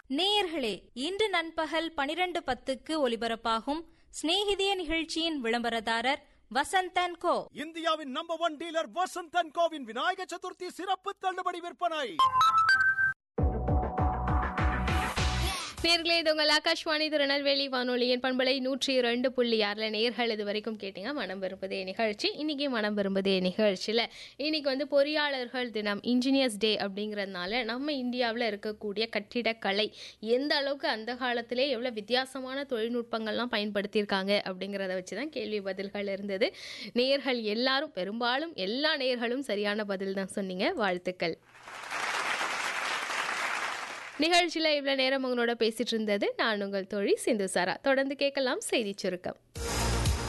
நேயர்களே இன்று நண்பகல் பனிரெண்டு பத்துக்கு ஒலிபரப்பாகும் சிநேகிதிய நிகழ்ச்சியின் விளம்பரதாரர் வசந்தன் கோ இந்தியாவின் நம்பர் ஒன் டீலர் வசந்தன் கோவின் விநாயக சதுர்த்தி சிறப்பு தள்ளுபடி விற்பனை நேர்களே இது உங்கள் ஆகாஷ்வாணி திருநெல்வேலி வானொலியின் பண்பலை நூற்றி இரண்டு புள்ளி ஆறில் நேர்கள் இது வரைக்கும் கேட்டீங்க மனம் விரும்புதே நிகழ்ச்சி இன்னைக்கு மனம் விரும்புதே நிகழ்ச்சியில் இன்னைக்கு வந்து பொறியாளர்கள் தினம் இன்ஜினியர்ஸ் டே அப்படிங்கிறதுனால நம்ம இந்தியாவில் இருக்கக்கூடிய கட்டிடக்கலை எந்த அளவுக்கு அந்த காலத்திலே எவ்வளோ வித்தியாசமான தொழில்நுட்பங்கள்லாம் பயன்படுத்தியிருக்காங்க அப்படிங்கிறத வச்சு தான் கேள்வி பதில்கள் இருந்தது நேர்கள் எல்லாரும் பெரும்பாலும் எல்லா நேர்களும் சரியான பதில் தான் சொன்னீங்க வாழ்த்துக்கள் நிகழ்ச்சியில் இவ்வளோ நேரம் உங்களோட பேசிட்டு இருந்தது நான் உங்கள் தோழி சிந்து சாரா தொடர்ந்து கேட்கலாம் செய்தி சுருக்கம்